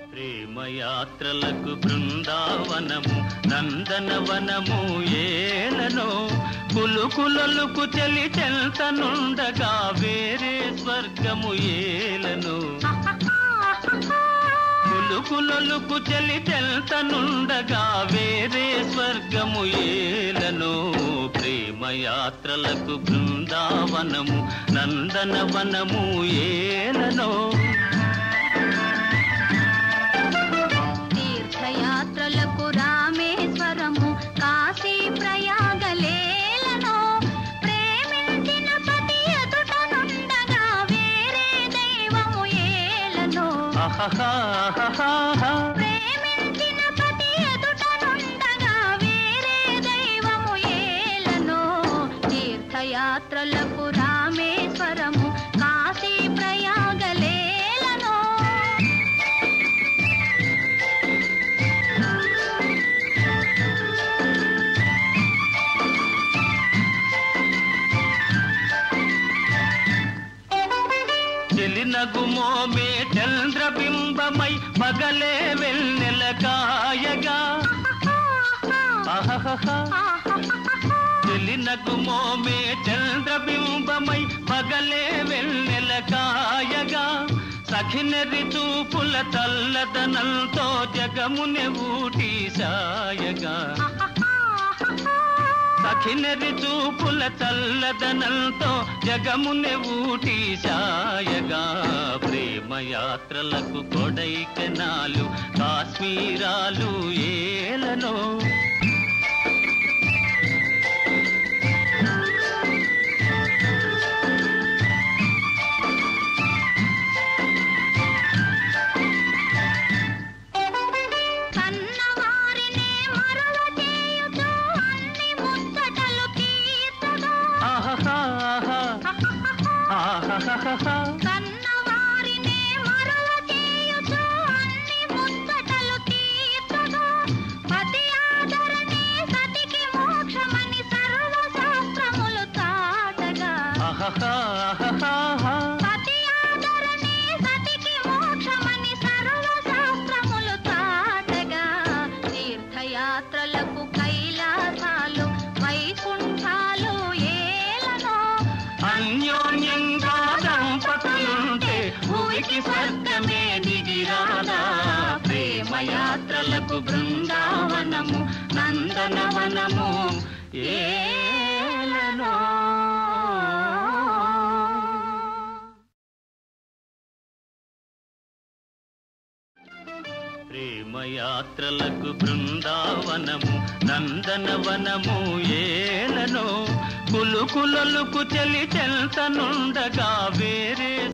ప్రేమయాత్రలకు బృందావనము నందనవనము ఏలనో కులుకులలుకు చెలి చెల్తనుండగా వేరే స్వర్గము ఏలను కులుకులలుకు చెలి చెల్తనుండగా వేరే స్వర్గము ఏలను ప్రేమయాత్రలకు బృందావనము నందనవనము ఏలనో తీర్థయాత్రలకు రామేశ్వరము కాశీ ప్రయాగలేలను ప్రేమించిన పతి ఎదుటనుండగా వేరే దైవము ఏలను అహహాహహాహా. ప్రేమించిన పతి ఎదుటనుండగా వేరే దైవము ఏలను తీర్థయాత్రలకు రామేశ్వరము కాశీ ప్రయాగలేలను చెలినగుమోమే చంద్రబింబమై పగలే వెన్నెల కాయగా అహహహా. చెలినగుమోమే చంద్రబింబమై పగలే వెన్నెల కాయగా సఖినరి చూపుల తల్లదనంతో జగమునె ఊటి సాయగా సఖినరి చూపుల చల్లదనంతో జగమునె ఊటి సాయగా ప్రేమయాత్రలకు కొడైకెనాలు కాశ్మీరాలు ఏలనో కన్నవారినే మరువ చేయుచు అన్ని ముచ్చటలు తీర్చగా ఆహాహా ఆహాహా కన్నవారినే మరువ చేయుచు అన్ని ముచ్చటలు తీర్చగా పతి ఆదరణే సతికి మోక్షమని సర్వ శాస్త్రములు చాటగా ఆహాహా పతి ఆదరణే సతికి మోక్షమని సర్వ శాస్త్రములు చాటగా తీర్థయాత్రలకు కైలాసాలు వైకుంఠాలు ఏలనో అన్యోన్యంగా దంపతులుంటే భూమికి స్వర్గమే దిగిరాదా ప్రేమయాత్రలకు బృందావనము నందనవనము ఏలనో ప్రేమయాత్రలకు బృందావనము నందనవనము ఏలనో కులుకులలుకు చెలి చెల్తనుండగా వేరే